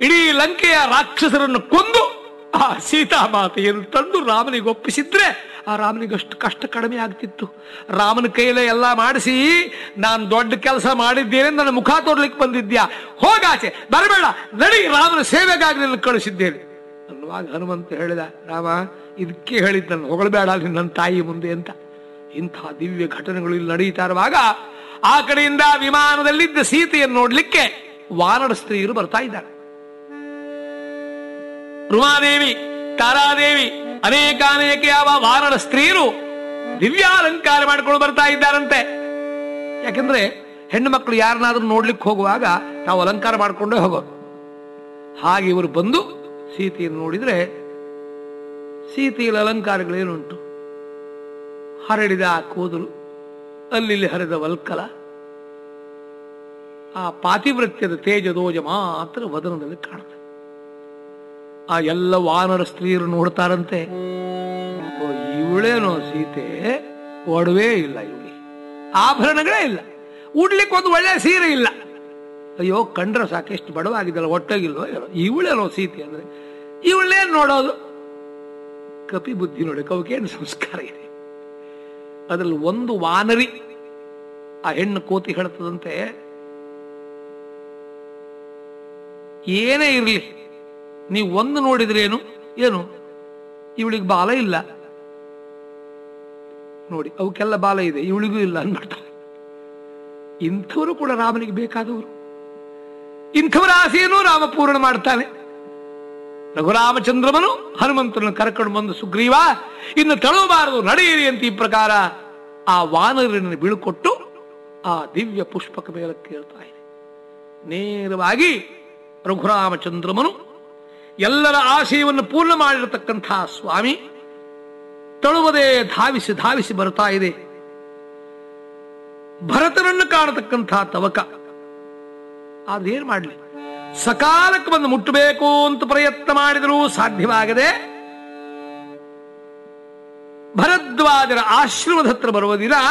ಇಡೀ ಲಂಕೆಯ ರಾಕ್ಷಸರನ್ನು ಕೊಂದು ಆ ಸೀತಾಮಾತೆಯನ್ನು ತಂದು ರಾಮನಿಗೆ ಒಪ್ಪಿಸಿದ್ರೆ ಆ ರಾಮನಿಗಷ್ಟು ಕಷ್ಟ ಕಡಿಮೆ ಆಗ್ತಿತ್ತು ರಾಮನ ಕೈಲೇ ಎಲ್ಲ ಮಾಡಿಸಿ ನಾನು ದೊಡ್ಡ ಕೆಲಸ ಮಾಡಿದ್ದೇನೆ ನನ್ನ ಮುಖ ತೋರ್ಲಿಕ್ಕೆ ಬಂದಿದ್ಯಾ ಹೋಗಾಚೆ ಬರಬೇಡ ನಡಿ ರಾಮನ ಸೇವೆಗಾಗಿ ನಿನ್ನ ಕಳಿಸಿದ್ದೇನೆ ಅನ್ನುವಾಗ ಹನುಮಂತ ಹೇಳಿದ ರಾಮ ಇದಕ್ಕೆ ಹೇಳಿದ್ ನಾನು ಹೊಗಳಬೇಡ ನನ್ನ ತಾಯಿ ಮುಂದೆ ಅಂತ ಇಂಥ ದಿವ್ಯ ಘಟನೆಗಳು ಇಲ್ಲಿ ನಡೀತಾ ಇರುವಾಗ ಆ ಕಡೆಯಿಂದ ವಿಮಾನದಲ್ಲಿದ್ದ ಸೀತೆಯನ್ನು ನೋಡ್ಲಿಕ್ಕೆ ವಾನರ ಸ್ತ್ರೀಯರು ಬರ್ತಾ ಇದ್ದಾರೆ ರುಮಾದೇವಿ ತಾರಾದೇವಿ ಅನೇಕಾನೇಕ ಯಾವ ವಾನರ ಸ್ತ್ರೀಯರು ದಿವ್ಯಾಲಂಕಾರ ಮಾಡಿಕೊಂಡು ಬರ್ತಾ ಇದ್ದಾರಂತೆ ಯಾಕಂದ್ರೆ ಹೆಣ್ಣು ಮಕ್ಕಳು ಯಾರನ್ನಾದ್ರೂ ನೋಡ್ಲಿಕ್ಕೆ ಹೋಗುವಾಗ ನಾವು ಅಲಂಕಾರ ಮಾಡಿಕೊಂಡೇ ಹೋಗೋದು ಹಾಗೆ ಇವರು ಬಂದು ಸೀತೆಯನ್ನು ನೋಡಿದ್ರೆ ಸೀತೆಯಲ್ಲಿ ಅಲಂಕಾರಗಳೇನುಂಟು ಹರಡಿದ ಆ ಕೂದಲು ಅಲ್ಲಿ ಹರಿದ ವಲ್ಕಲ ಆ ಪಾತಿವೃತ್ಯದ ತೇಜದೋಜ ಮಾತ್ರ ವದನದಲ್ಲಿ ಕಾಣುತ್ತೆ ಆ ಎಲ್ಲ ವಾನರ ಸ್ತ್ರೀಯರು ನೋಡ್ತಾರಂತೆ ಓ, ಇವಳೇನೋ ಸೀತೆ ಒಡವೆ ಇಲ್ಲ ಇವಳಿ ಆಭರಣಗಳೇ ಇಲ್ಲ ಉಡ್ಲಿಕ್ಕೆ ಒಂದು ಒಳ್ಳೆ ಸೀರೆ ಇಲ್ಲ ಅಯ್ಯೋ ಕಂಡ್ರೆ ಸಾಕೆಷ್ಟು ಬಡವಾಗಿದ್ದಲ್ಲ ಒಟ್ಟಾಗಿಲ್ವೋ ಏನೋ ಇವಳೇನೋ ಸೀತೆ ಅಂದ್ರೆ ಇವಳೇನ್ ನೋಡೋದು ಕಪಿ ಬುದ್ಧಿ ನೋಡಿ ಕವಕೇನು ಸಂಸ್ಕಾರ ಇದೆ ಅದರಲ್ಲಿ ಒಂದು ವಾನರಿ ಆ ಹೆಣ್ಣು ಕೋತಿ ಹೇಳ್ತದಂತೆ ಏನೇ ಇರಲಿ ನೀವು ಒಂದು ನೋಡಿದ್ರೇನು ಏನು ಇವಳಿಗೆ ಬಾಲ ಇಲ್ಲ ನೋಡಿ ಅವಕ್ಕೆಲ್ಲ ಬಾಲ ಇದೆ ಇವಳಿಗೂ ಇಲ್ಲ ಅನ್ಬಿಡ್ತಾರೆ ಇಂಥವರು ಕೂಡ ರಾಮನಿಗೆ ಬೇಕಾದವರು ಇಂಥವರ ಆಸೆಯನ್ನು ರಾಮ ಪೂರ್ಣ ಮಾಡ್ತಾನೆ ರಘುರಾಮಚಂದ್ರಮನು ಹನುಮಂತನನ್ನು ಕರ್ಕೊಂಡು ಬಂದು ಸುಗ್ರೀವ ಇನ್ನು ತಳಬಾರದು ನಡೆಯಿರಿ ಅಂತ ಈ ಪ್ರಕಾರ ಆ ವಾನರನ್ನು ಬೀಳ್ಕೊಟ್ಟು ಆ ದಿವ್ಯ ಪುಷ್ಪಕ ಮೇಲಕ್ಕೆ ಕೇಳ್ತಾ ಇದೆ ನೇರವಾಗಿ ರಘುರಾಮಚಂದ್ರಮನು ಎಲ್ಲರ ಆಶಯವನ್ನು ಪೂರ್ಣ ಮಾಡಿರತಕ್ಕಂಥ ಸ್ವಾಮಿ ತಳುವದೇ ಧಾವಿಸಿ ಧಾವಿಸಿ ಬರ್ತಾ ಇದೆ ಭರತನನ್ನು ಕಾಣತಕ್ಕಂಥ ತವಕ ಅದೇನ್ ಮಾಡಲಿ ಸಕಾಲಕ್ಕೆ ಬಂದು ಮುಟ್ಟಬೇಕು ಅಂತ ಪ್ರಯತ್ನ ಮಾಡಿದರೂ ಸಾಧ್ಯವಾಗದೆ ಭರದ್ವಾಜರ ಆಶ್ರಮದ ಹತ್ರ ಬರುವ ದಿನ